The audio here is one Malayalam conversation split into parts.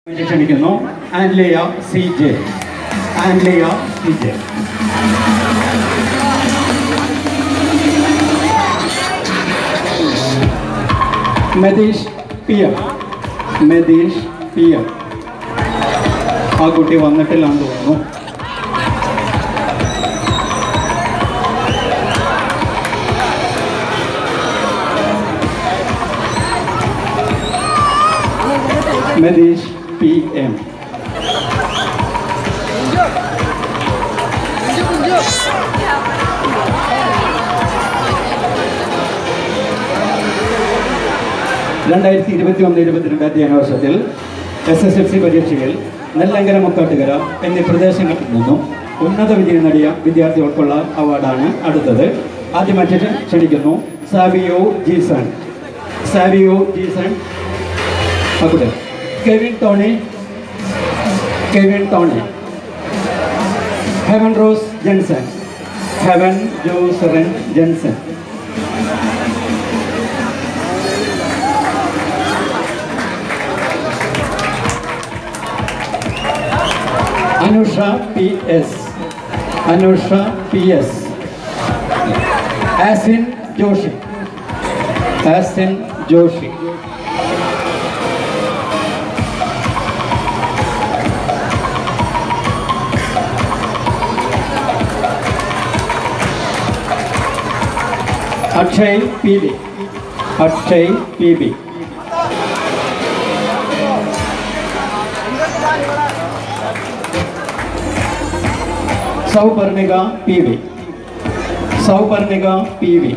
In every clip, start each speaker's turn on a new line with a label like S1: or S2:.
S1: ക്ഷണിക്കുന്നു Anliya C J Anliya C J Metheesh P M Metheesh P M ആ കുട്ടി വന്നിട്ടില്ലാന്ന് തോന്നുന്നു മെതീഷ് പി എം രണ്ടായിരത്തി ഇരുപത്തി ഒന്ന് ഇരുപത്തിരണ്ട് അധ്യയന വർഷത്തിൽ എസ് എസ് എൽ സി പരീക്ഷയിൽ നെല്ലങ്കര മുക്കാട്ടുകര എന്നീ പ്രദേശങ്ങളിൽ നിന്നും ഉന്നത വിജയം നേടിയ വിദ്യാർത്ഥികൾക്കുള്ള അവാർഡാണ് അടുത്തത് ആദ്യമായിട്ട് ക്ഷണിക്കുന്നു സാവിയോ ജീസൺ സാവിയോ ജീസൺ അവിടെ കെവിൻ ടോണി കെവിൻ ടോണി ഹെവൻ റോസ് ജെൻസൺ ഹെവൻ ജോസറൻ Jenson Anusha P S Anusha P S Asin Joshi Asin Joshi Akshay P B Akshay P B Souparnika P V Souparnika P V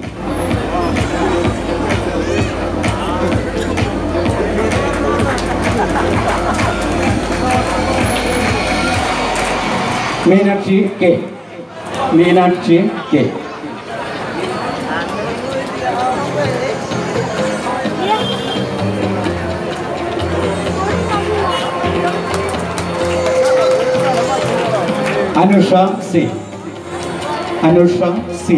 S1: Meenakshi K Meenakshi K Anusha C Anusha C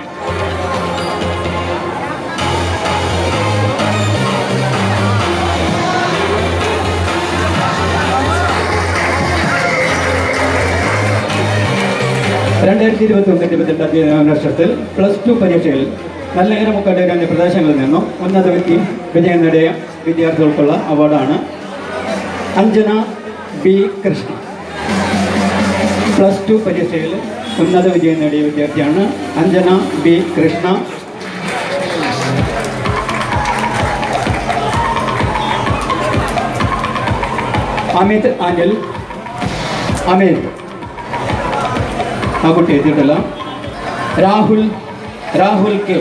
S1: രണ്ടായിരത്തി ഇരുപത്തി ഒന്ന് ഇരുപത്തെട്ട് അധ്യയന വർഷത്തിൽ പ്ലസ് ടു പരീക്ഷയിൽ നല്ലകര മുക്കാട്ടുകര എന്നീ പ്രദേശങ്ങളിൽ നിന്നും ഉന്നത വ്യക്തി വിജയം നേടിയ വിദ്യാർത്ഥികൾക്കുള്ള അവാർഡാണ് Anjana B Krishna plus two പരീക്ഷയിൽ ഉന്നത വിജയം നേടിയ വിദ്യാർത്ഥിയാണ് അഞ്ജന ബി കൃഷ്ണ അമിത് അനിൽ അമിത് ആ കുട്ടി എത്തിയിട്ടില്ല രാഹുൽ രാഹുൽ കെ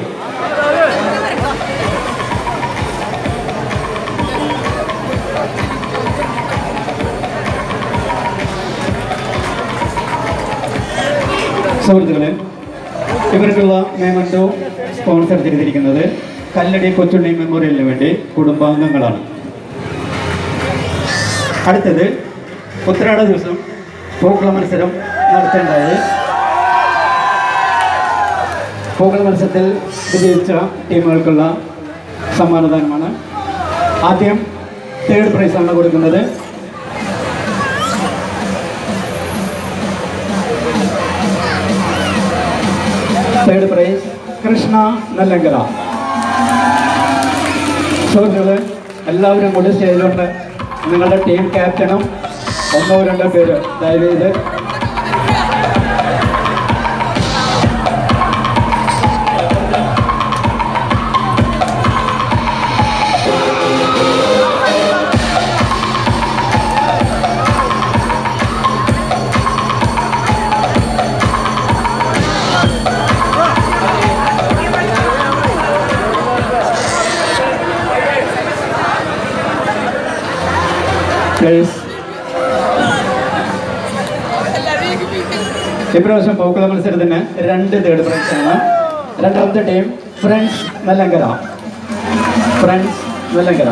S1: സുഹൃത്തുക്കളെ ഇവർക്കുള്ള മേമൻറ്റോ സ്പോൺസർ ചെയ്തിരിക്കുന്നത് കല്ലടി കൊച്ചുണ്ണി മെമ്മോറിയലിന് വേണ്ടി കുടുംബാംഗങ്ങളാണ് അടുത്തത് ഉത്രാട ദിവസം പൂക്കള മത്സരം നടത്തേണ്ടത് പൂക്കള മത്സരത്തിൽ വിജയിച്ച ടീമുകൾക്കുള്ള സമ്മാനദാനമാണ് ആദ്യം തേർഡ് പ്രൈസാണ് കൊടുക്കുന്നത് തേർഡ് പ്രൈസ് കൃഷ്ണ നെല്ലങ്കര സുഹൃത്തുക്കള് എല്ലാവരും കൂടി സ്റ്റേജിലുണ്ട് നിങ്ങളുടെ ടീം ക്യാപ്റ്റനും ഒന്നോ രണ്ടോ പേര് ദയവേത് പ്ലീസ് ഇപ്രാവശ്യം പൂക്കള മത്സരത്തിന് രണ്ട് തേർഡ് പ്രൈസ് ആണ് രണ്ടാമത്തെ team Friends Nellankara Friends Nellankara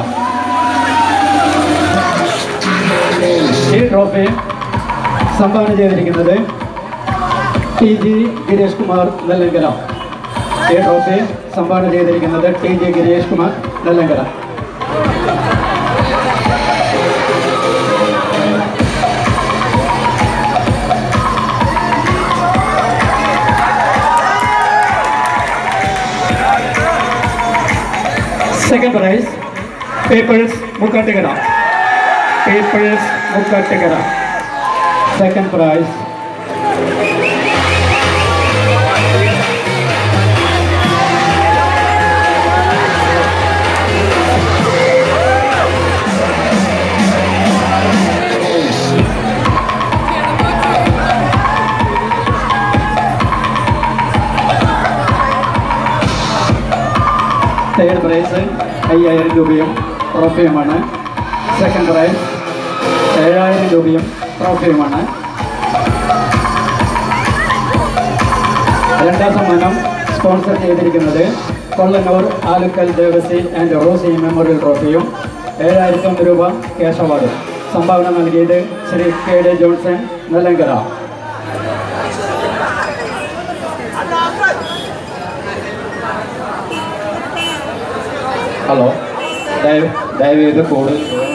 S1: ഈ ട്രോഫി സംഭാവന ചെയ്തിരിക്കുന്നത് ടി ജി ഗിരീഷ് കുമാർ നെല്ലങ്കര ഈ ട്രോഫി സംഭാവന ചെയ്തിരിക്കുന്നത് T G Girish Kumar Nellankara second prize Peoples Mukkattukara Peoples Mukkattukara second prize third prize അയ്യായിരം രൂപയും ട്രോഫിയുമാണ് സെക്കൻഡ് പ്രൈസ് ഏഴായിരം രൂപയും ട്രോഫിയുമാണ് രണ്ടാം സമ്മാനം സ്പോൺസർ ചെയ്തിരിക്കുന്നത് കൊള്ളന്നൂർ ആലുക്കൽ ദേവസി ആൻഡ് റോസി മെമ്മോറിയൽ ട്രോഫിയും ഏഴായിരത്തി ഒന്ന് രൂപ ക്യാഷ് അവാർഡും സംഭാവന നൽകിയത് Shri K D Johnson Nellankara hello ദയവ് ദയവ് ചെയ്ത് കോഡ്